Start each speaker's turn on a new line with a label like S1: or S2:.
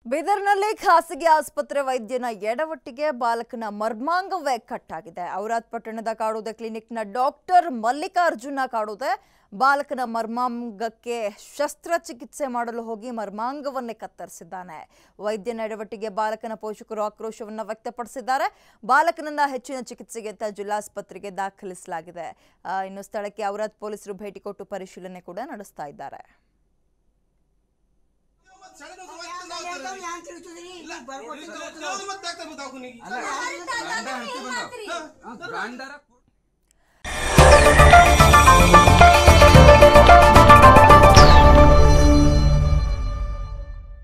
S1: ಬೀದರ್ನಲ್ಲಿ ಖಾಸಗಿ ಆಸ್ಪತ್ರೆ ವೈದ್ಯನ ಎಡವಟ್ಟಿಗೆ ಬಾಲಕನ ಮರ್ಮಾಂಗವೇ ಕಟ್ಟಾಗಿದೆ ಔರಾದ್ ಪಟ್ಟಣದ ಕಾಡೋದೆ ಕ್ಲಿನಿಕ್ನ ಡಾಕ್ಟರ್ ಮಲ್ಲಿಕಾರ್ಜುನ ಕಾಡೋದೆ ಬಾಲಕನ ಮರ್ಮಾಂಗಕ್ಕೆ ಶಸ್ತ್ರಚಿಕಿತ್ಸೆ ಮಾಡಲು ಹೋಗಿ ಮರ್ಮಾಂಗವನ್ನೇ ಕತ್ತರಿಸಿದ್ದಾನೆ ವೈದ್ಯನ ಎಡವಟ್ಟಿಗೆ ಬಾಲಕನ ಪೋಷಕರು ಆಕ್ರೋಶವನ್ನ ವ್ಯಕ್ತಪಡಿಸಿದ್ದಾರೆ ಬಾಲಕನನ್ನ ಹೆಚ್ಚಿನ ಚಿಕಿತ್ಸೆಗೆ ಅಂತ ಜಿಲ್ಲಾಸ್ಪತ್ರೆಗೆ ದಾಖಲಿಸಲಾಗಿದೆ ಆ, ಇನ್ನು ಸ್ಥಳಕ್ಕೆ ಔರಾದ್ ಪೊಲೀಸರು ಭೇಟಿ ಕೊಟ್ಟು ಪರಿಶೀಲನೆ ಕೂಡ ನಡೆಸ್ತಾ ಇದ್ದಾರೆ
S2: ಗಂಡ ಹತ್ತಿ ಬಂದಾವ. ಹಾ, ಗಂಡರ